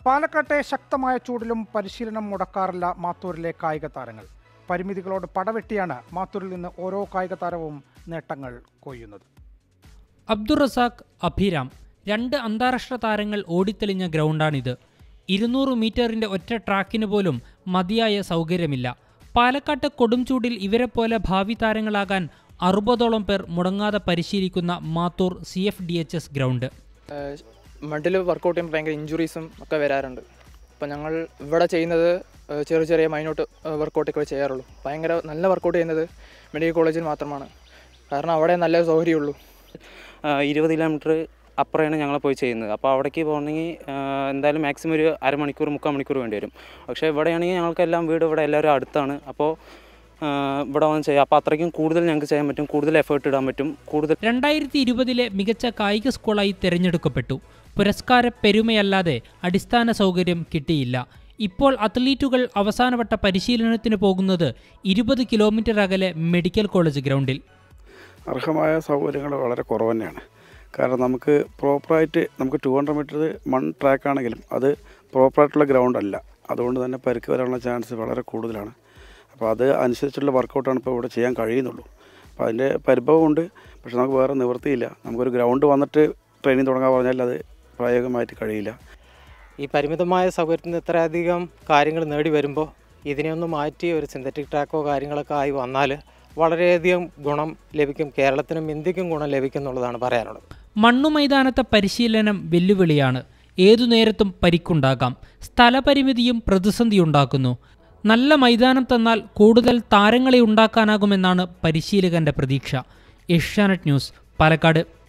പാലക്കാട്ടെ ശക്തമായ ചൂടിലും പരിശീലനം മുടക്കാറില്ല മാത്തൂരിലെ കായിക താരങ്ങൾ പരിമിതികളോട് പടവെട്ടിയാണ് മാത്തൂരിൽ നിന്ന് ഓരോ കായിക താരവും നേട്ടങ്ങൾ കൊയ്യുന്നത് അബ്ദുൾ റസാഖ് അഭിരാം രണ്ട് അന്താരാഷ്ട്ര താരങ്ങൾ ഓടിത്തെളിഞ്ഞ ഗ്രൗണ്ടാണിത് ഇരുന്നൂറ് മീറ്ററിന്റെ ഒറ്റ ട്രാക്കിന് പോലും മതിയായ സൗകര്യമില്ല പാലക്കാട്ട് കൊടുംചൂടിൽ ഇവരെ പോലെ ഭാവി താരങ്ങളാകാൻ അറുപതോളം പേർ മുടങ്ങാതെ പരിശീലിക്കുന്ന Mathur C F D H S ground മഡിൽ വർക്കൗട്ട് ചെയ്യുമ്പോൾ ഭയങ്കര ഇഞ്ചുറീസും ഒക്കെ വരാറുണ്ട് അപ്പോൾ ഞങ്ങൾ ഇവിടെ ചെയ്യുന്നത് ഏഹ് ചെറിയ ചെറിയ മൈനോട്ട് വർക്കൗട്ടൊക്കെ ചെയ്യാറുള്ളൂ ഭയങ്കര നല്ല വർക്കൗട്ട് ചെയ്യുന്നത് മെഡിക്കൽ കോളേജിൽ മാത്രമാണ് കാരണം അവിടെ നല്ല സൗകര്യമുള്ളൂ ഇരുപത് കിലോമീറ്റർ അപ്പുറമാണ് ഞങ്ങൾ പോയി ചെയ്യുന്നത് അപ്പോൾ അവിടേക്ക് പോകണമെങ്കിൽ എന്തായാലും മാക്സിമം ഒരു അരമണിക്കൂർ മുക്കാൽ മണിക്കൂർ വേണ്ടി വരും പക്ഷേ ഇവിടെയാണെങ്കിൽ ഞങ്ങൾക്കെല്ലാം വീട് ഇവിടെ എല്ലാവരും അടുത്താണ് അപ്പോൾ ആ, ഇവിടെ വന്ന് ചെയ്യാം അപ്പോൾ അത്രയ്ക്കും കൂടുതൽ ഞങ്ങൾക്ക് ചെയ്യാൻ പറ്റും കൂടുതൽ എഫേർട്ട് ഇടാൻ പറ്റും കൂടുതൽ രണ്ടായിരത്തി ഇരുപതിലെ മികച്ച കായിക സ്കൂളായി തിരഞ്ഞെടുക്കപ്പെട്ടു പുരസ്കാര പെരുമയല്ലാതെ അടിസ്ഥാന സൗകര്യം കിട്ടിയില്ല ഇപ്പോൾ അത്ലീറ്റുകൾ അവസാനവട്ട പരിശീലനത്തിന് പോകുന്നത് ഇരുപത് കിലോമീറ്റർ അകലെ മെഡിക്കൽ കോളേജ് ഗ്രൗണ്ടിൽ അർഹമായ സൗകര്യങ്ങൾ വളരെ കുറവ് തന്നെയാണ് കാരണം നമുക്ക് പ്രോപ്പറായിട്ട് നമുക്ക് ടു ഹൺഡ്രഡ് മീറ്റർ മൺ ട്രാക്ക് ആണെങ്കിലും അത് പ്രോപ്പറായിട്ടുള്ള ഗ്രൗണ്ട് അല്ല അതുകൊണ്ട് തന്നെ പരിക്ക് വരാനുള്ള ചാൻസ് വളരെ കൂടുതലാണ് അപ്പോൾ അത് അനുസരിച്ചുള്ള വർക്കൗട്ടാണ് ഇപ്പോൾ ഇവിടെ ചെയ്യാൻ കഴിയുന്നുള്ളൂ അപ്പോൾ അതിൻ്റെ പരിഭവമുണ്ട് പക്ഷെ നമുക്ക് വേറെ നിവൃത്തിയില്ല നമുക്കൊരു ഗ്രൗണ്ട് വന്നിട്ട് ട്രെയിനിങ് തുടങ്ങാൻ പറഞ്ഞാൽ അത് പ്രായോഗികമായിട്ട് കഴിയില്ല ഈ പരിമിതമായ സൗകര്യത്തിന് ഇത്രയധികം കാര്യങ്ങൾ നേടി വരുമ്പോൾ ഇതിനെ ഒന്ന് മാറ്റി ഒരു സിന്തറ്റിക് ട്രാക്കോ കാര്യങ്ങളൊക്കെ ആയി വന്നാൽ വളരെയധികം ഗുണം ലഭിക്കും കേരളത്തിനും ഇന്ത്യക്കും ഗുണം ലഭിക്കും എന്നുള്ളതാണ് പറയാനുള്ളത് മണ്ണു മൈതാനത്തെ പരിശീലനം വെല്ലുവിളിയാണ് ഏതു നേരത്തും പരിക്കുണ്ടാകാം സ്ഥലപരിമിതിയും പ്രതിസന്ധിയുണ്ടാക്കുന്നു നല്ല മൈതാനം തന്നാൽ കൂടുതൽ താരങ്ങളെ ഉണ്ടാക്കാനാകുമെന്നാണ് പരിശീലകന്റെ പ്രതീക്ഷ ഏഷ്യാനെറ്റ് ന്യൂസ് പാലക്കാട്